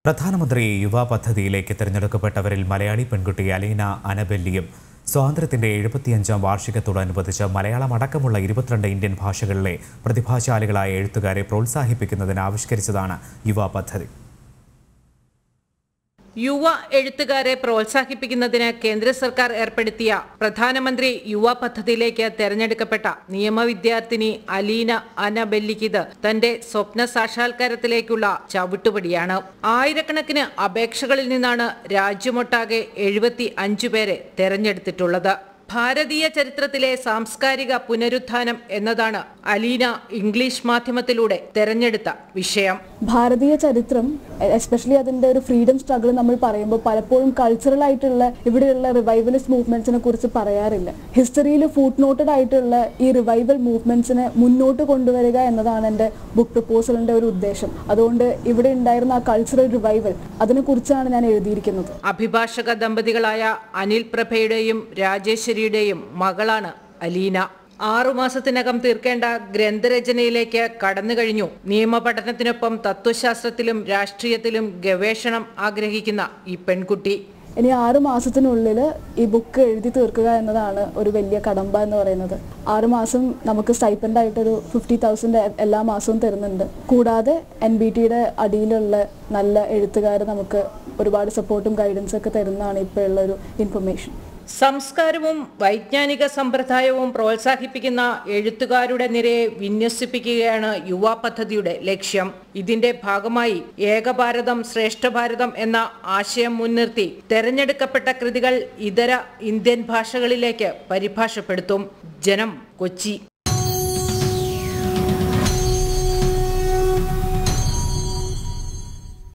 പ്രധാനമന്ത്രി യുവ പദ്ധതിയിലേക്ക് തിരഞ്ഞെടുക്കപ്പെട്ടവരിൽ മലയാളി പെൺകുട്ടി അലീന അനബെല്ലിയും സ്വാതന്ത്ര്യത്തിന്റെ എഴുപത്തിയഞ്ചാം വാർഷികത്തോടനുബന്ധിച്ച് മലയാളം അടക്കമുള്ള ഇരുപത്തിരണ്ട് ഇന്ത്യൻ ഭാഷകളിലെ പ്രതിഭാശാലികളായ എഴുത്തുകാരെ പ്രോത്സാഹിപ്പിക്കുന്നതിന് ആവിഷ്കരിച്ചതാണ് യുവ പദ്ധതി യുവ എഴുത്തുകാരെ പ്രോത്സാഹിപ്പിക്കുന്നതിന് കേന്ദ്ര സർക്കാർ ഏർപ്പെടുത്തിയ പ്രധാനമന്ത്രി യുവ പദ്ധതിയിലേക്ക് തെരഞ്ഞെടുക്കപ്പെട്ട നിയമവിദ്യാർത്ഥിനി അലീന അനബെല്ലിക്കിത് തന്റെ സ്വപ്ന സാക്ഷാത്കാരത്തിലേക്കുള്ള ചവിട്ടുപടിയാണ് ആയിരക്കണക്കിന് അപേക്ഷകളിൽ നിന്നാണ് രാജ്യമൊട്ടാകെ എഴുപത്തി അഞ്ചു പേരെ തെരഞ്ഞെടുത്തിട്ടുള്ളത് ഭാരതീയ ചരിത്രത്തിലെ സാംസ്കാരിക പുനരുത്ഥാനം എന്നതാണ് അലീന ഇംഗ്ലീഷ് മാധ്യമത്തിലൂടെ തെരഞ്ഞെടുത്ത വിഷയം ഭാരതീയ ചരിത്രം എസ്പെഷ്യലി അതിന്റെ ഒരു ഫ്രീഡം സ്ട്രഗിൾ നമ്മൾ പറയുമ്പോൾ പലപ്പോഴും കൾച്ചറൽ ആയിട്ടുള്ള ഇവിടെയുള്ള റിവൈവലിസ്റ്റ് മൂവ്മെന്റ്സിനെ കുറിച്ച് പറയാറില്ല ഹിസ്റ്ററിയിൽ ഫുട് നോട്ടഡ് ആയിട്ടുള്ള ഈ റിവൈവൽ മൂവ്മെന്റ്സിനെ മുന്നോട്ട് കൊണ്ടുവരിക എന്നതാണ് എൻ്റെ ബുക്ക് പ്രപ്പോസലിന്റെ ഒരു ഉദ്ദേശം അതുകൊണ്ട് ഇവിടെ ഉണ്ടായിരുന്ന ആ കൾച്ചറൽ റിവൈവൽ അതിനെക്കുറിച്ചാണ് ഞാൻ എഴുതിയിരിക്കുന്നത് അഭിഭാഷക ദമ്പതികളായ അനിൽ പ്രഭയുടെയും രാജേശ്വരിയുടെയും മകളാണ് അലീന ആറുമാസത്തിനകം തീർക്കേണ്ട ഗ്രന്ഥരചനയിലേക്ക് കടന്നു കഴിഞ്ഞു നിയമപഠനത്തിനൊപ്പം തത്വശാസ്ത്രത്തിലും രാഷ്ട്രീയത്തിലും ഗവേഷണം ആഗ്രഹിക്കുന്ന ഈ പെൺകുട്ടി ഇനി ആറ് മാസത്തിനുള്ളിൽ ഈ ബുക്ക് എഴുതി തീർക്കുക എന്നതാണ് ഒരു വലിയ കടമ്പ എന്ന് പറയുന്നത് ആറ് മാസം നമുക്ക് സ്റ്റൈപ്പൻഡ് ആയിട്ടൊരു ഫിഫ്റ്റി തൗസൻഡ് എല്ലാ മാസവും തരുന്നുണ്ട് കൂടാതെ എൻ ബി ടിയുടെ അടിയിലുള്ള നല്ല എഴുത്തുകാർ നമുക്ക് ഒരുപാട് സപ്പോർട്ടും ഗൈഡൻസും ഒക്കെ തരുന്നതാണ് ഇപ്പോൾ ഉള്ള ഒരു ഇൻഫർമേഷൻ സംസ്കാരവും വൈജ്ഞാനിക സമ്പ്രദായവും പ്രോത്സാഹിപ്പിക്കുന്ന എഴുത്തുകാരുടെ നിരയെ വിന്യസിപ്പിക്കുകയാണ് യുവ പദ്ധതിയുടെ ലക്ഷ്യം ഇതിന്റെ ഭാഗമായി ഏകഭാരതം ശ്രേഷ്ഠ ഭാരതം എന്ന ആശയം മുൻനിർത്തി തെരഞ്ഞെടുക്കപ്പെട്ട കൃതികൾ ഇതര ഇന്ത്യൻ ഭാഷകളിലേക്ക് പരിഭാഷപ്പെടുത്തും ജനം കൊച്ചി